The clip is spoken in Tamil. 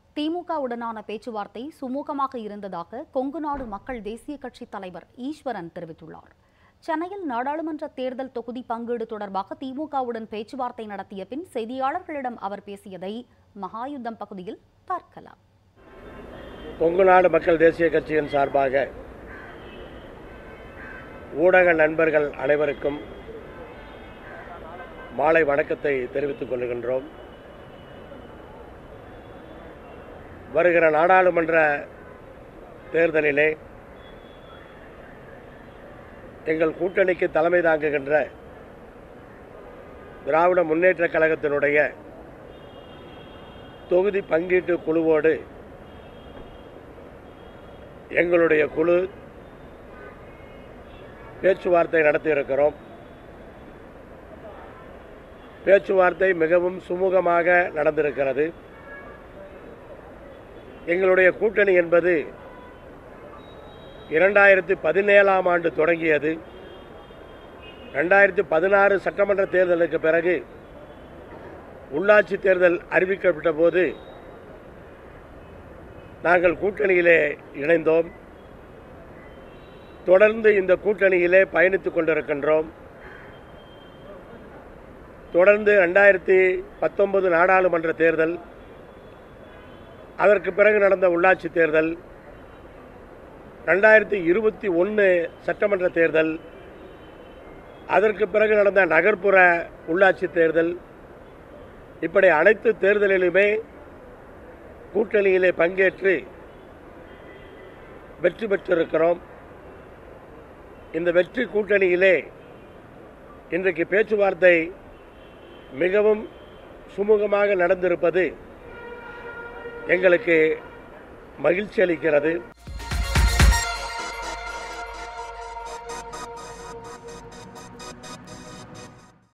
திமுகவுடனான பேச்சுவார்த்தை சுமூகமாக இருந்ததாக கொங்கு நாடு மக்கள் தேசிய கட்சி தலைவர் ஈஸ்வரன் தெரிவித்துள்ளார் சென்னையில் நாடாளுமன்ற தேர்தல் தொகுதி பங்கீடு தொடர்பாக திமுகவுடன் பேச்சுவார்த்தை நடத்திய பின் செய்தியாளர்களிடம் அவர் பேசியதை மகாயுத்தம் பகுதியில் பார்க்கலாம் கொங்கு நாடு மக்கள் தேசிய கட்சியின் சார்பாக ஊடக நண்பர்கள் அனைவருக்கும் மாலை வணக்கத்தை தெரிவித்துக் கொள்கின்றோம் வருகிற நாடாளுமன்ற தேர்தலிலே எங்கள் கூட்டணிக்கு தலைமை தாங்குகின்ற திராவிட முன்னேற்றக் கழகத்தினுடைய தொகுதி பங்கீட்டு குழுவோடு எங்களுடைய குழு பேச்சுவார்த்தை நடத்தியிருக்கிறோம் பேச்சுவார்த்தை மிகவும் சுமூகமாக நடந்திருக்கிறது எங்களுடைய கூட்டணி என்பது இரண்டாயிரத்தி பதினேழாம் ஆண்டு தொடங்கியது ரெண்டாயிரத்தி பதினாறு சட்டமன்ற தேர்தலுக்கு பிறகு உள்ளாட்சி தேர்தல் அறிவிக்கப்பட்ட போது நாங்கள் கூட்டணியிலே இணைந்தோம் தொடர்ந்து இந்த கூட்டணியிலே பயணித்துக் கொண்டிருக்கின்றோம் தொடர்ந்து ரெண்டாயிரத்தி பத்தொன்பது நாடாளுமன்ற தேர்தல் அதற்கு பிறகு நடந்த உள்ளாட்சி தேர்தல் ரெண்டாயிரத்தி இருபத்தி ஒன்று சட்டமன்ற தேர்தல் அதற்கு பிறகு நடந்த நகர்ப்புற உள்ளாட்சி தேர்தல் இப்படி அனைத்து தேர்தலிலுமே கூட்டணியிலே பங்கேற்று வெற்றி பெற்றிருக்கிறோம் இந்த வெற்றி கூட்டணியிலே இன்றைக்கு பேச்சுவார்த்தை மிகவும் சுமூகமாக நடந்திருப்பது எங்களுக்கு மகிழ்ச்சி அளிக்கிறது